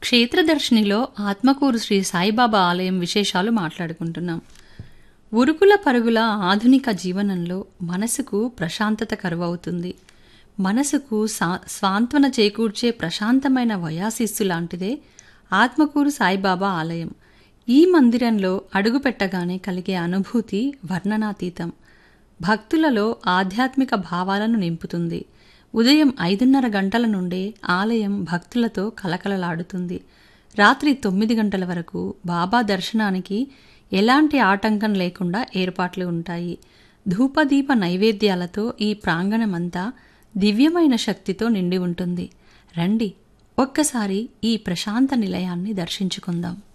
క్షేత్రదర్శినిలో ఆత్మకూరు శ్రీ సాయిబాబా ఆలయం విశేషాలు మాట్లాడుకుంటున్నాం ఉరుకుల పరుగుల ఆధునిక జీవనంలో మనసుకు ప్రశాంతత కరువవుతుంది మనసుకు సా స్వాంత్వన చేకూర్చే ప్రశాంతమైన వయాశిస్సు లాంటిదే ఆత్మకూరు సాయిబాబా ఆలయం ఈ మందిరంలో అడుగుపెట్టగానే కలిగే అనుభూతి వర్ణనాతీతం భక్తులలో ఆధ్యాత్మిక భావాలను నింపుతుంది ఉదయం ఐదున్నర గంటల నుండే ఆలయం భక్తులతో కలకలలాడుతుంది రాత్రి తొమ్మిది గంటల వరకు బాబా దర్శనానికి ఎలాంటి ఆటంకం లేకుండా ఏర్పాట్లు ఉంటాయి ధూపదీప నైవేద్యాలతో ఈ ప్రాంగణమంతా దివ్యమైన శక్తితో నిండి ఉంటుంది రండి ఒక్కసారి ఈ ప్రశాంత నిలయాన్ని దర్శించుకుందాం